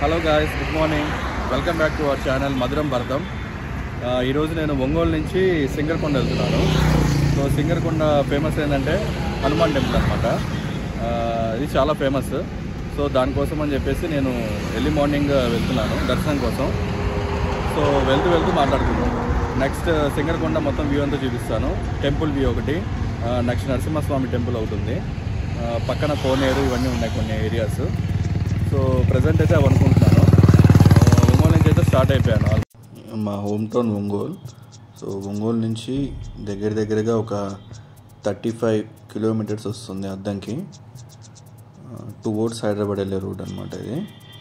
hello guys good morning welcome back to our channel Madhuram Bharatam ఆ, ఈరోజు నేను ఒంగోలు నుంచి సింగర్కొండ వెళ్తున్నాను సో సింగర్కొండ ఫేమస్ ఏంటంటే హనుమాన్ టెంపుల్ అనమాట ఇది చాలా ఫేమస్ సో దానికోసం అని చెప్పేసి నేను ఎర్లీ మార్నింగ్ వెళ్తున్నాను దర్శనం కోసం సో వెళ్తూ వెళ్తూ మాట్లాడుకుందాం నెక్స్ట్ సింగర్కొండ మొత్తం వ్యూ అంతా చూపిస్తాను టెంపుల్ వ్యూ ఒకటి నెక్స్ట్ నరసింహస్వామి టెంపుల్ అవుతుంది ఆ, పక్కన కోనేరు ఇవన్నీ ఉన్నాయి కొన్ని ఏరియాస్ సో ప్రజెంట్ అయితే అవి అనుకుంటున్నాను ఆ, ఒంగోలు నుంచి అయితే స్టార్ట్ అయిపోయాను మా home town Ongole so Ongole నుంచి దగ్గర దగ్గరగా ఒక థర్టీ ఫైవ్ కిలోమీటర్స్ వస్తుంది అద్దంకి టువర్డ్స్ హైదరాబాద్ వెళ్ళే రూట్ అనమాట ఇది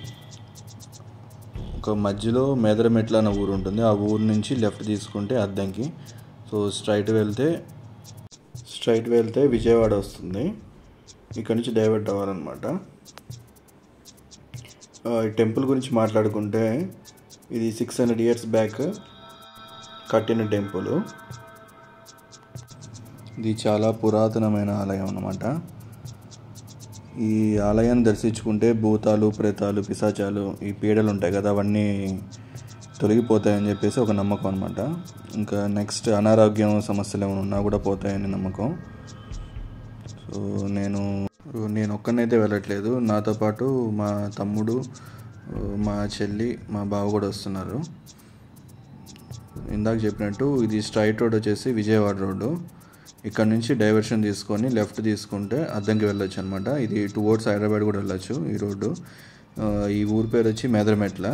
ఒక మధ్యలో మేదరమెట్ల అనే ఊరు ఉంటుంది ఆ ఊరు నుంచి లెఫ్ట్ తీసుకుంటే అద్దంకి సో స్ట్రైట్ వెళ్తే స్ట్రైట్ వెళ్తే విజయవాడ వస్తుంది ఇక్కడ నుంచి డైవర్ట్ అవ్వాలన్నమాట ఆ, ఈ టెంపుల్ గురించి మాట్లాడుకుంటే ఇది సిక్స్ హండ్రెడ్ ఇయర్స్ బ్యాక్ కట్టిన టెంపుల్ ఇది చాలా పురాతనమైన ఆలయం అన్నమాట ఈ ఆలయాన్ని దర్శించుకుంటే భూతాలు ప్రేతాలు పిశాచాలు ఈ పీడలు ఉంటాయి కదా అవన్నీ తొలగిపోతాయని చెప్పేసి ఒక నమ్మకం అనమాట ఇంకా నెక్స్ట్ అనారోగ్యం సమస్యలు ఏమైనా ఉన్నా కూడా పోతాయని నమ్మకం సో నేను నేను ఒక్కనైతే వెళ్ళట్లేదు నాతో పాటు మా తమ్ముడు మా చెల్లి మా బావ కూడా వస్తున్నారు ఇందాక చెప్పినట్టు ఇది స్ట్రైట్ రోడ్ వచ్చేసి విజయవాడ రోడ్డు ఇక్కడ నుంచి డైవర్షన్ తీసుకొని లెఫ్ట్ తీసుకుంటే అద్దంకి వెళ్ళొచ్చు అనమాట ఇది టువర్డ్స్ హైదరాబాద్ కూడా వెళ్ళొచ్చు ఈ రోడ్డు ఆ, ఈ ఊరి పేరు వచ్చి మేదరమెట్ల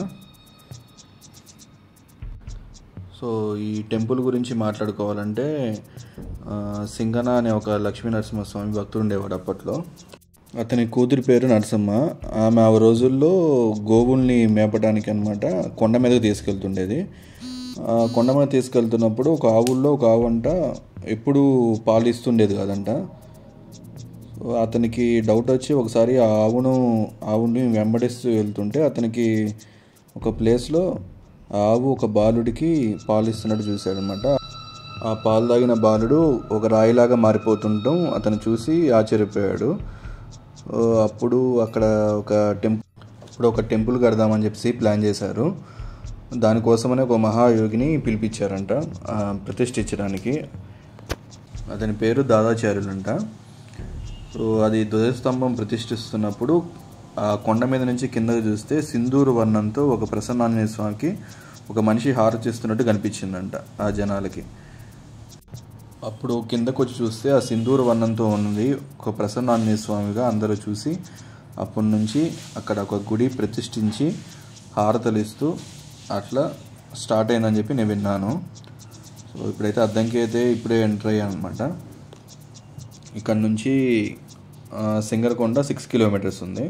సో ఈ టెంపుల్ గురించి మాట్లాడుకోవాలంటే ఆ, సింగన అనే ఒక లక్ష్మీ నరసింహస్వామి భక్తుడు ఉండేవాడు అప్పట్లో అతని కూతురి పేరు నరసమ్మ ఆమె ఆ రోజుల్లో గోవుల్ని మేపడానికి అనమాట కొండ మీదకి తీసుకెళ్తుండేది ఆ కొండ మీద తీసుకెళ్తున్నప్పుడు ఒక ఆవుల్లో ఒక ఆవు అంట ఎప్పుడు పాలు ఇస్తుండేది కాదంట సో అతనికి డౌట్ వచ్చి ఒకసారి ఆ ఆవును ఆవుని వెంబడిస్తూ వెళ్తుంటే అతనికి ఒక ప్లేస్లో ఆ ఆవు ఒక బాలుడికి పాలు ఇస్తున్నట్టు చూశాడనమాట ఆ పాలు తాగిన బాలుడు ఒక రాయిలాగా మారిపోతుండటం అతను చూసి ఆశ్చర్యపోయాడు సో అప్పుడు అక్కడ ఒక టెంపుల్ ఇప్పుడు ఒక టెంపుల్ కడదామని చెప్పేసి ప్లాన్ చేశారు దానికోసమనే ఒక మహాయోగిని పిలిపించారంట ఆ, ప్రతిష్ఠించడానికి అతని పేరు దాదాచార్యులంట సో అది ధ్వజస్తంభం ప్రతిష్ఠిస్తున్నప్పుడు ఆ కొండ మీద నుంచి కిందకు చూస్తే సింధూరు వర్ణంతో ఒక ప్రసన్నాంజనేయ స్వామికి ఒక మనిషి హారతిస్తున్నట్టు కనిపించిందంట ఆ జనాలకి అప్పుడు కిందకు వచ్చి చూస్తే ఆ సింధూర వర్ణంతో ఉన్నది ఒక ప్రసన్నాంజనేయ స్వామిగా అందరూ చూసి అప్పటి నుంచి అక్కడ ఒక గుడి ప్రతిష్ఠించి హారతలు ఇస్తూ అట్లా స్టార్ట్ అయిందని చెప్పి నేను విన్నాను సో ఇప్పుడైతే అద్దంకి అయితే ఇప్పుడే ఎంటర్ అయ్యాను అనమాట ఇక్కడ నుంచి ఆ, సింగరకొండ సిక్స్ కిలోమీటర్స్ ఉంది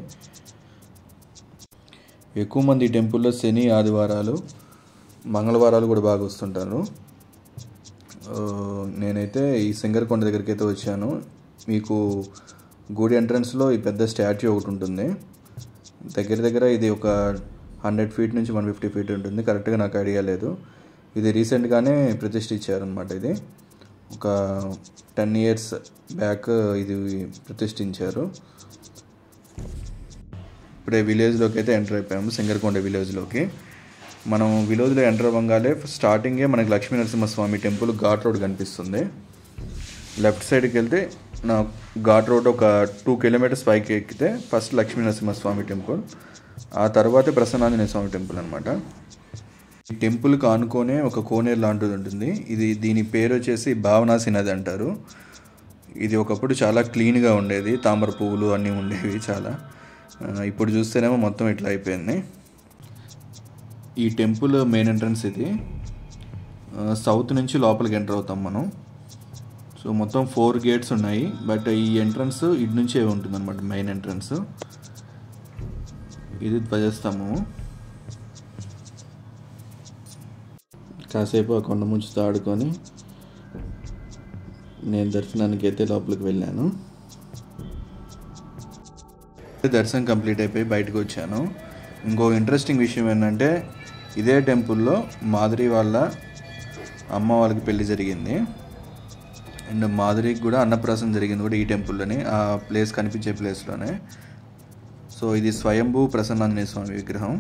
ఎక్కువ మంది ఈ టెంపుల్లో శని ఆదివారాలు మంగళవారాలు కూడా బాగా వస్తుంటారు ఆ, నేనైతే ఈ సింగరకొండ దగ్గరికి అయితే వచ్చాను మీకు గుడి ఎంట్రన్స్లో ఈ పెద్ద స్టాచ్యూ ఒకటి ఉంటుంది దగ్గర దగ్గర ఇది ఒక హండ్రెడ్ ఫీట్ నుంచి వన్ ఫిఫ్టీ ఫీట్ ఉంటుంది కరెక్ట్గా నాకు ఐడియా లేదు ఇది రీసెంట్గానే ప్రతిష్ఠించారనమాట ఇది ఒక టెన్ ఇయర్స్ బ్యాక్ ఇది ప్రతిష్ఠించారు ఇప్పుడే విలేజ్లోకి అయితే ఎంటర్ అయిపోయాము సింగరకొండ విలేజ్లోకి మనం విలేజ్లో ఎంటర్ అవ్వగానే స్టార్టింగే మనకి లక్ష్మీ నరసింహస్వామి టెంపుల్ ఘాట్ రోడ్ కనిపిస్తుంది లెఫ్ట్ సైడ్కి వెళ్తే నా ఘాట్ రోడ్ ఒక టూ కిలోమీటర్స్ పైకి ఎక్కితే ఫస్ట్ లక్ష్మీ నరసింహస్వామి టెంపుల్ ఆ తర్వాతే ప్రసన్నాంజనేయ స్వామి టెంపుల్ అనమాట ఈ టెంపుల్కి ఆనుకొనే ఒక కోనేరు లాంటిది ఉంటుంది ఇది దీని పేరు వచ్చేసి భావనాసి నది అంటారు ఇది ఒకప్పుడు చాలా క్లీన్గా ఉండేది తామర పువ్వులు అన్నీ ఉండేవి చాలా ఆ, ఇప్పుడు చూస్తేనేమో మొత్తం ఇట్లా అయిపోయింది ఈ టెంపుల్ మెయిన్ ఎంట్రన్స్ ఇది ఆ, సౌత్ నుంచి లోపలికి ఎంటర్ అవుతాం మనం సో మొత్తం ఫోర్ గేట్స్ ఉన్నాయి బట్ ఈ ఎంట్రన్స్ ఇటు నుంచే ఉంటుంది అనమాట మెయిన్ ఎంట్రన్స్ ఇది ధ్వజస్తంభము కాసేపు ఆ కొండ ముంచుతో ఆడుకొని నేను దర్శనానికి అయితే లోపలికి వెళ్ళాను దర్శనం కంప్లీట్ అయిపోయి బయటకు వచ్చాను ఇంకో ఇంట్రెస్టింగ్ విషయం ఏంటంటే ఇదే టెంపుల్లో మాధురి వాళ్ళ అమ్మ వాళ్ళకి పెళ్లి జరిగింది అండ్ మాధురికి కూడా అన్నప్రాసం జరిగింది కూడా ఈ టెంపుల్లోనే ఆ ప్లేస్ కనిపించే ప్లేస్లోనే సో ఇది స్వయంభూ ప్రసన్నాంజనేయ స్వామి విగ్రహం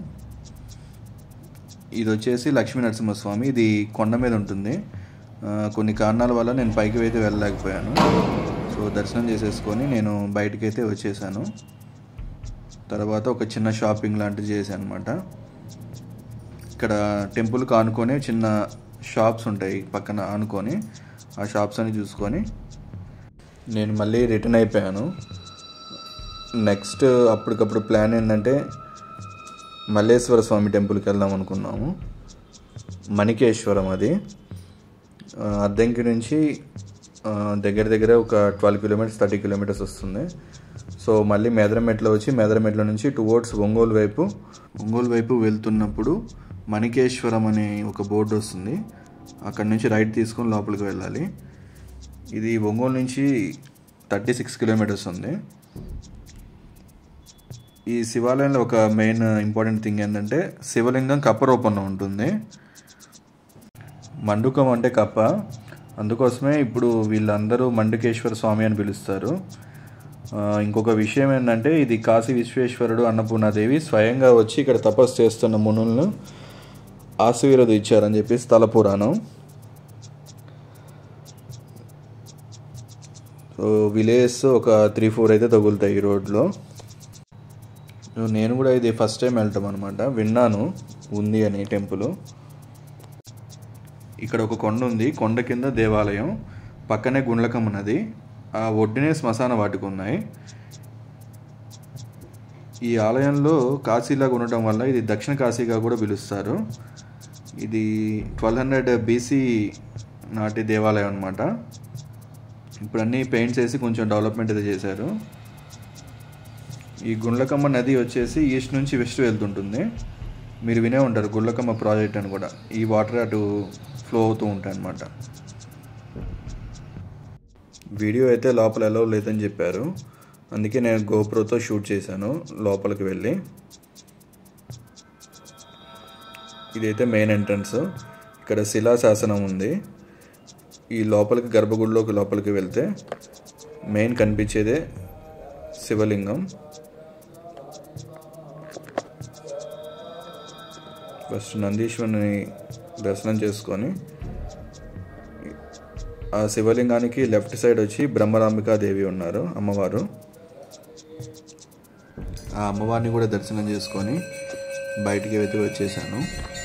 ఇది వచ్చేసి లక్ష్మీ నరసింహస్వామి ఇది కొండ మీద ఉంటుంది ఆ, కొన్ని కారణాల వల్ల నేను పైకి అయితే వెళ్ళలేకపోయాను సో దర్శనం చేసేసుకొని నేను బయటికి అయితే వచ్చేసాను తర్వాత ఒక చిన్న షాపింగ్ లాంటిది చేశాను అనమాట ఇక్కడ టెంపుల్కి ఆనుకొని చిన్న షాప్స్ ఉంటాయి పక్కన ఆనుకొని ఆ షాప్స్ అని చూసుకొని నేను మళ్ళీ రిటర్న్ అయిపోయాను నెక్స్ట్ అప్పటికప్పుడు ప్లాన్ ఏంటంటే మల్లేశ్వర స్వామి టెంపుల్కి వెళ్దాం అనుకున్నాము మణికేశ్వరం అది ఆ, అద్దంకి నుంచి ఆ, దగ్గర దగ్గర ఒక ట్వెల్వ్ కిలోమీటర్స్ థర్టీ కిలోమీటర్స్ వస్తుంది సో మళ్ళీ మేదరమెట్లో వచ్చి మేదరమెట్ల నుంచి టువర్డ్స్ ఒంగోలు వైపు ఒంగోలు వైపు వెళ్తున్నప్పుడు మణికేశ్వరం అనే ఒక బోర్డు వస్తుంది అక్కడ నుంచి రైట్ తీసుకొని లోపలికి వెళ్ళాలి ఇది ఒంగోలు నుంచి థర్టీ సిక్స్ కిలోమీటర్స్ ఉంది ఈ శివాలయంలో ఒక మెయిన్ ఇంపార్టెంట్ థింగ్ ఏంటంటే శివలింగం కప్ప రూపంలో ఉంటుంది మండుకం అంటే కప్ప అందుకోసమే ఇప్పుడు వీళ్ళందరూ మండుకేశ్వర స్వామి అని పిలుస్తారు ఆ, ఇంకొక విషయం ఏంటంటే ఇది కాశీ విశ్వేశ్వరుడు అన్నపూర్ణాదేవి స్వయంగా వచ్చి ఇక్కడ తపస్సు చేస్తున్న మునులను ఆశీర్వదం ఇచ్చారని చెప్పి స్థల పురాణం సో విలేజ్ ఒక త్రీ ఫోర్ అయితే తగులుతాయి ఈ రోడ్లో సో నేను కూడా ఇది ఫస్ట్ టైం వెళ్ళటం అనమాట విన్నాను ఉంది అని టెంపుల్ ఇక్కడ ఒక కొండ ఉంది కొండ కింద దేవాలయం పక్కనే గుండ్లకం ఉన్నది ఆ ఒడ్డునే శ్మశాన వాటిక ఉన్నాయి ఈ ఆలయంలో కాశీలాగా ఉండటం వల్ల ఇది దక్షిణ కాశీగా కూడా పిలుస్తారు ఇది ట్వెల్వ్ హండ్రెడ్ బీసీ నాటి దేవాలయం అనమాట ఇప్పుడు అన్నీ పెయింట్స్ వేసి కొంచెం డెవలప్మెంట్ అయితే చేశారు ఈ గుండ్లకమ్మ నది వచ్చేసి ఈస్ట్ నుంచి వెస్ట్ వెళ్తుంటుంది మీరు వినే ఉంటారు గుండ్లకమ్మ ప్రాజెక్ట్ అని కూడా ఈ వాటర్ అటు ఫ్లో అవుతూ ఉంటాయి అన్నమాట వీడియో అయితే లోపల ఎలా లేదని చెప్పారు అందుకే నేను గోప్రోతో షూట్ చేశాను లోపలికి వెళ్ళి ఇదైతే మెయిన్ ఎంట్రన్స్ ఇక్కడ శిలాశాసనం ఉంది ఈ లోపలికి గర్భగుడిలోకి లోపలికి వెళ్తే మెయిన్ కనిపించేదే శివలింగం ఫస్ట్ నందీశ్వరుని దర్శనం చేసుకొని ఆ శివలింగానికి లెఫ్ట్ సైడ్ వచ్చి బ్రహ్మరాంబికాదేవి ఉన్నారు అమ్మవారు ఆ అమ్మవారిని కూడా దర్శనం చేసుకొని బయటికి అయితే వచ్చేసాను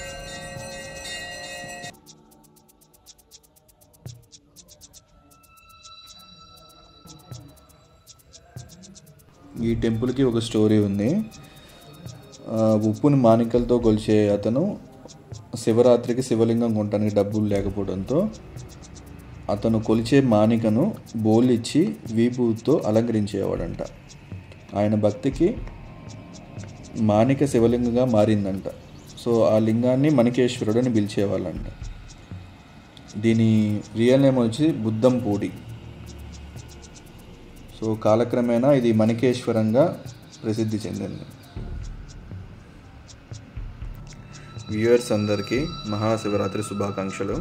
ఈ టెంపుల్కి ఒక స్టోరీ ఉంది ఆ, ఉప్పుని మాణికలతో కొలిచే అతను శివరాత్రికి శివలింగం కొనడానికి డబ్బులు లేకపోవడంతో అతను కొలిచే మానికను బోలిచ్చి వీపుతో అలంకరించేవాడంట ఆయన భక్తికి మానిక శివలింగంగా మారిందంట సో ఆ లింగాన్ని మణికేశ్వరుడు అని పిలిచేవాళ్ళంట దీని రియల్ నేమ్ వచ్చి బుద్ధంపూడి సో కాలక్రమేణా ఇది మణికేశ్వరంగా ప్రసిద్ధి చెందింది వ్యూయర్స్ అందరికీ మహాశివరాత్రి శుభాకాంక్షలు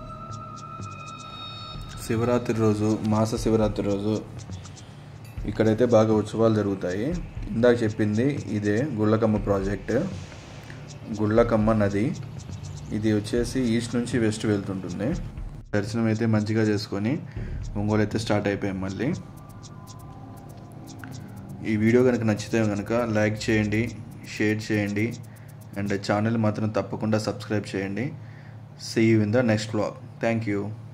శివరాత్రి రోజు మాస శివరాత్రి రోజు ఇక్కడైతే బాగా ఉత్సవాలు జరుగుతాయి ఇందాక చెప్పింది ఇదే గుళ్ళకమ్మ ప్రాజెక్ట్ గుళ్ళకమ్మ నది ఇది వచ్చేసి ఈస్ట్ నుంచి వెస్ట్ వెళ్తుంటుంది దర్శనం అయితే మంచిగా చేసుకొని ఒంగోలు అయితే స్టార్ట్ అయిపోయాం మళ్ళీ ఈ వీడియో కనుక నచ్చితే కనుక లైక్ చేయండి షేర్ చేయండి అండ్ ఛానల్ మాత్రం తప్పకుండా సబ్స్క్రైబ్ చేయండి see you in the next vlog thank you